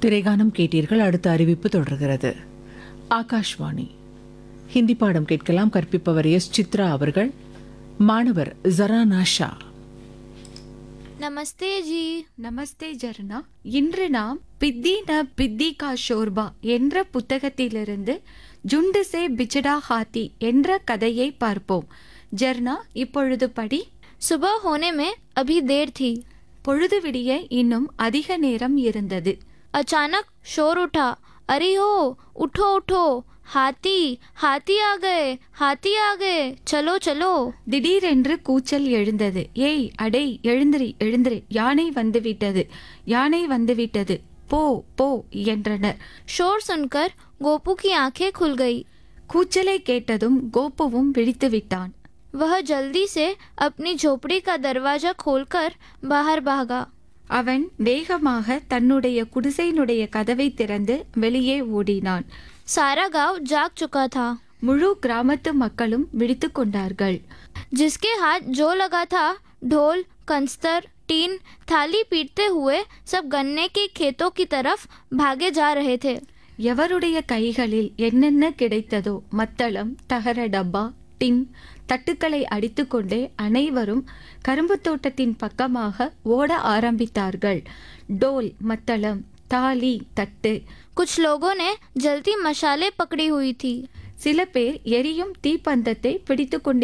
திரைகானம் கேட்டீர்கள் அடுத்த அறிவிப்பு தொடர்கிறது ஆகாஷ்வாணி ஹிந்தி பாடம் கேட்கலாம் கற்பிப்பவர் எஸ் சித்ரா அவர்கள் மாணவர் ஜரானா ஷா नमस्ते जी நமஸ்தே ஜர்னா இன்று நாம் பித்தி ந பித்தி கா ஷோர்பா என்ற புத்தகத்திலிருந்து ஜுண்டு சே பிச்சடா ஹாத்தி என்ற கதையை பார்ப்போம் ஜர்னா இப்பொழுது படி सुबह होने में अभी देर थी பொழுது விடிய இன்னும் அதிக நேரம் இருந்தது अचानक शोर उठा अरे हो उठो उठो हाथी हाथी आ गए हाथी आ गए चलो चलो திடீரென்று கூச்சல் எழுந்தது ஏய் அடே எழுந்திரி எழுந்திரி யானை வந்துவிட்டது யானை வந்துவிட்டது போ போ என்றனர் शोर सुनकर गोपू की आंखें खुल गई கூச்சலை கேட்டதும் கோபுவும் விழித்து விட்டான் वह जल्दी से अपनी झोपड़ी का दरवाजा खोलकर बाहर भागा அவன் வேகமாக தன்னுடைய குடிசையினுடைய கதவை திறந்து வெளியே ஓடினான் सारा गांव जाग चुका था முழு கிராமத்து மக்களும் விழித்து கொண்டார்கள் जिसके हाथ जो लगा था ढोल कंस्तर टीन थाली पीटते हुए सब गन्ने के खेतों की तरफ भागे जा रहे थे எவருடைய கைகளில் என்னென்ன கிடைத்ததோ மத்தளம் தகர டப்பா டின் தட்டுக்களை அடித்துக்கொண்டே அனைவரும் கரும்பு தோட்டத்தின் பக்கமாக ஓட ஆரம்பித்தார்கள் டோல் மத்தளம் தாலி தட்டு कुछ लोगों ने जलती मशाले पकड़ी हुई थी சில பேர் எரியும் தீப்பந்தத்தை பிடித்து